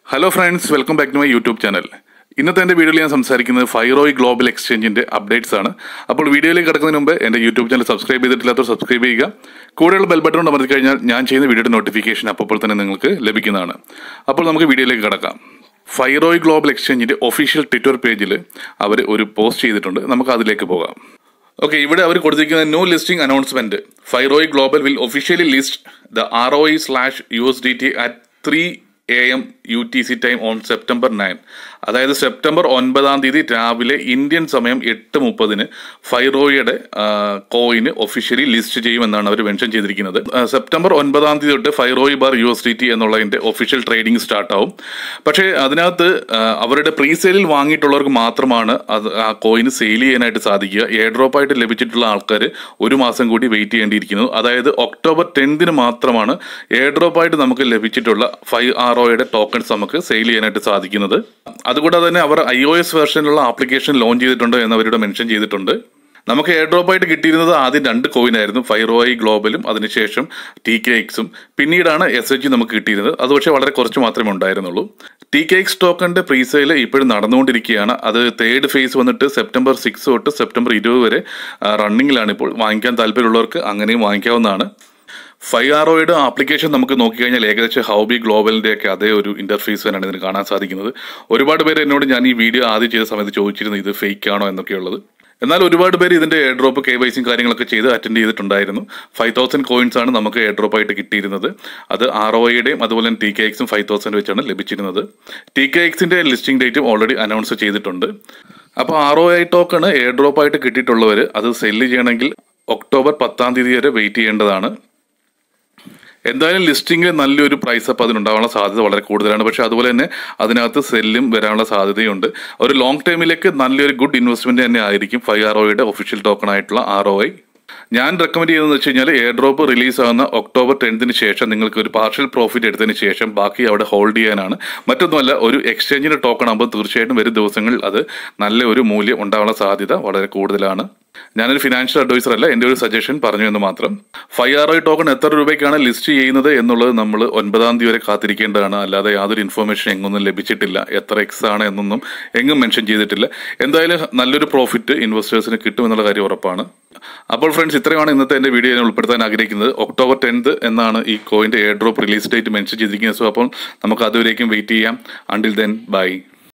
hello friends welcome back to my YouTube channel ഇന്നത്തെ എൻ്റെ വീഡിയോയിൽ ഞാൻ സംസാരിക്കുന്നത് ഫൈറോയ് ഗ്ലോബൽ എക്സ്ചേഞ്ചിൻ്റെ അപ്ഡേറ്റ്സ് ആണ് അപ്പോൾ വീഡിയോയിലേക്ക് കിടക്കുന്നതിന് മുമ്പ് എൻ്റെ യൂട്യൂബ് ചാനൽ സബ്സ്ക്രൈബ് ചെയ്തിട്ടില്ലാത്തവർ സബ്സ്ക്രൈബ് ചെയ്യുക കൂടെയുള്ള ബെൽ ബട്ടൺ അമർത്തി കഴിഞ്ഞാൽ ഞാൻ ചെയ്യുന്ന വീഡിയോയുടെ നോട്ടിഫിക്കേഷൻ അപ്പോൾ തന്നെ നിങ്ങൾക്ക് ലഭിക്കുന്നതാണ് അപ്പോൾ നമുക്ക് വീഡിയോയിലേക്ക് കിടക്കാം ഫൈറോയ് ഗ്ലോബൽ എക്സ്ചേഞ്ചിൻ്റെ ഒഫീഷ്യൽ ട്വിറ്റർ പേജിൽ അവർ ഒരു പോസ്റ്റ് ചെയ്തിട്ടുണ്ട് നമുക്ക് അതിലേക്ക് പോകാം ഓക്കെ ഇവിടെ അവർ കൊടുത്തിരിക്കുന്ന ന്യൂ ലിസ്റ്റിംഗ് അനൗൺസ്മെന്റ് ഫൈറോയ് global will officially list the R O slash U S D T at three A M U T C time on September nine അതായത് സെപ്റ്റംബർ ഒൻപതാം തീയതി രാവിലെ ഇന്ത്യൻ സമയം എട്ട് മുപ്പതിന് ഫൈറോയുടെ കോയിന് ഒഫീഷ്യലി ലിസ്റ്റ് ചെയ്യുമെന്നാണ് അവർ മെൻഷൻ ചെയ്തിരിക്കുന്നത് ആ, സെപ്റ്റംബർ ഒൻപതാം തീയതി തൊട്ട് ഫൈറോയി bar U S D T എന്നുള്ളതിന്റെ ഒഫീഷ്യൽ ട്രേഡിംഗ് സ്റ്റാർട്ട് ആവും പക്ഷേ അതിനകത്ത് ആ, അവരുടെ പ്രീസെയിലിൽ വാങ്ങിയിട്ടുള്ളവർക്ക് മാത്രമാണ് അത് ആ കോയിന് സെയിൽ ചെയ്യാനായിട്ട് സാധിക്കുക എയർ ഡ്രോപ്പ് ആയിട്ട് ലഭിച്ചിട്ടുള്ള ആൾക്കാർ ഒരു മാസം കൂടി വെയിറ്റ് ചെയ്യേണ്ടിയിരിക്കുന്നു അതായത് ഒക്ടോബർ ടെൻത്തിന് മാത്രമാണ് എയർ ഡ്രോപ്പ് ആയിട്ട് നമുക്ക് ലഭിച്ചിട്ടുള്ള ഫൈവ് ആർ ഒയുടെ ടോക്കൺസ് നമുക്ക് സെയിൽ ചെയ്യാനായിട്ട് സാധിക്കുന്നത് അതുകൂടാതെ തന്നെ അവർ ഐ ഒ എസ് വെർഷനിലുള്ള ആപ്ലിക്കേഷൻ ലോഞ്ച് ചെയ്തിട്ടുണ്ട് എന്ന് അവരുടെ മെൻഷൻ ചെയ്തിട്ടുണ്ട് നമുക്ക് എയർ ഡ്രോപ്പ് ആയിട്ട് കിട്ടിയിരുന്നത് ആദ്യം രണ്ട് കോയിൻ ആയിരുന്നു ഫൈറോയി ഗ്ലോബലും അതിനുശേഷം ടി കെ എക്സും പിന്നീടാണ് എസ് എച്ച് നമുക്ക് കിട്ടിയിരുന്നത് അത് പക്ഷേ വളരെ കുറച്ച് മാത്രമേ ഉണ്ടായിരുന്നുള്ളൂ ടി കെ എക്സ് ടോക്കണിന്റെ പ്രീസെയിൽ ഇപ്പോഴും നടന്നുകൊണ്ടിരിക്കുകയാണ് അത് തേർഡ് ഫേസ് വന്നിട്ട് സെപ്റ്റംബർ സിക്സ് തൊട്ട് സെപ്റ്റംബർ ഇരുപത് വരെ റണ്ണിങ്ങിലാണ് ഇപ്പോൾ വാങ്ങിക്കാൻ താല്പര്യമുള്ളവർക്ക് അങ്ങനെയും വാങ്ങിക്കാവുന്നതാണ് ഫൈവ് ആർ ഒയുടെ ആപ്ലിക്കേഷൻ നമുക്ക് നോക്കിക്കഴിഞ്ഞാൽ ഏകദേശം ഹൗബി ഗ്ലോബലിന്റെ ഒക്കെ അതേ ഒരു ഇന്റർഫേസ് തന്നെയാണ് ഇതിന് കാണാൻ സാധിക്കുന്നത് ഒരുപാട് പേര് എന്നോട് ഞാൻ ഈ വീഡിയോ ആദ്യം ചെയ്ത സമയത്ത് ചോദിച്ചിരുന്നു ഇത് ഫേക്ക് ആണോ എന്നൊക്കെയുള്ളത് എന്നാൽ ഒരുപാട് പേര് ഇതിന്റെ എയർ ഡ്രോപ്പ് കെ വൈസിയും കാര്യങ്ങളൊക്കെ ചെയ്ത് അറ്റൻഡ് ചെയ്തിട്ടുണ്ടായിരുന്നു ഫൈവ് തൗസൻഡ് കോയിൻസ് ആണ് നമുക്ക് എയർ ഡ്രോപ്പ് ആയിട്ട് കിട്ടിയിരുന്നത് അത് ആർ ഒയുടെയും അതുപോലെ തന്നെ ടി കെ എക്സും ഫൈവ് തൗസൻഡ് വെച്ചാണ് ലഭിച്ചിരുന്നത് ടി കെ എക്സിന്റെ ലിസ്റ്റിംഗ് ഡേറ്റും ഓൾറെഡി അനൗൺസ് ചെയ്തിട്ടുണ്ട് അപ്പോൾ R O I token air drop ആയിട്ട് കിട്ടിയിട്ടുള്ളവർ അത് സെല്ല് ചെയ്യണമെങ്കിൽ ഒക്ടോബർ പത്താം തീയതി വരെ വെയിറ്റ് ചെയ്യേണ്ടതാണ് എന്തായാലും ലിസ്റ്റിംഗിൽ നല്ലൊരു പ്രൈസ് അപ്പ് അതിനുണ്ടാവാനുള്ള സാധ്യത വളരെ കൂടുതലാണ് പക്ഷെ അതുപോലെ തന്നെ അതിനകത്ത് സെല്ലും വരാനുള്ള സാധ്യതയുണ്ട് ഒരു ലോങ് ടൈമിലേക്ക് നല്ലൊരു ഗുഡ് ഇൻവെസ്റ്റ്മെന്റ് തന്നെ ആയിരിക്കും ഫൈവ് ആർ ഒയുടെ ഒഫീഷ്യൽ ടോക്കൺ ആയിട്ടുള്ള ആർ ഒ ഐ ഞാൻ റെക്കമെൻഡ് ചെയ്യുന്നത് വെച്ച് കഴിഞ്ഞാൽ എയർ ഡ്രോപ്പ് റിലീസ് ആകുന്ന ഒക്ടോബർ ടെൻത്തിന് ശേഷം നിങ്ങൾക്ക് ഒരു പാർഷ്യൽ പ്രോഫിറ്റ് എടുത്തതിന് ശേഷം ബാക്കി അവിടെ ഹോൾഡ് ചെയ്യാനാണ് മറ്റൊന്നുമല്ല ഒരു എക്സ്ചേഞ്ചിന്റെ ടോക്കൺ ആകുമ്പോൾ തീർച്ചയായിട്ടും വരും ദിവസങ്ങളിൽ അത് നല്ല ഒരു മൂല്യം ഉണ്ടാവാനുള്ള സാധ്യത വളരെ കൂടുതലാണ് ഞാനൊരു ഫിനാൻഷ്യൽ അഡ്വൈസർ അല്ല എൻ്റെ ഒരു സജഷൻ പറഞ്ഞു എന്ന് മാത്രം ഫൈവ് ആർ ഐ ടോക്കൺ എത്ര രൂപയ്ക്കാണ് ലിസ്റ്റ് ചെയ്യുന്നത് എന്നുള്ളത് നമ്മൾ ഒൻപതാം തീയതി വരെ കാത്തിരിക്കേണ്ടതാണ് അല്ലാതെ യാതൊരു ഇൻഫർമേഷൻ എങ്ങൊന്നും ലഭിച്ചിട്ടില്ല എത്ര എക്സ് ആണ് എന്നൊന്നും എങ്ങും മെൻഷൻ ചെയ്തിട്ടില്ല എന്തായാലും നല്ലൊരു പ്രോഫിറ്റ് ഇൻവെസ്റ്റേഴ്സിന് കിട്ടുമെന്നുള്ള കാര്യം ഉറപ്പാണ് അപ്പോൾ ഫ്രണ്ട്സ് ഇത്രയാണ് ഇന്നത്തെ എൻ്റെ വീഡിയോ ഞാൻ ഉൾപ്പെടുത്താൻ ആഗ്രഹിക്കുന്നത് ഒക്ടോബർ ടെൻത്ത് എന്നാണ് ഈ കോയിൻ്റെ air drop release date mention ചെയ്തിരിക്കുന്നത് സോ അപ്പോൾ നമുക്ക് അതുവരേക്കും വെയിറ്റ് ചെയ്യാം അണ്ടിൽ ദെൻ ബൈ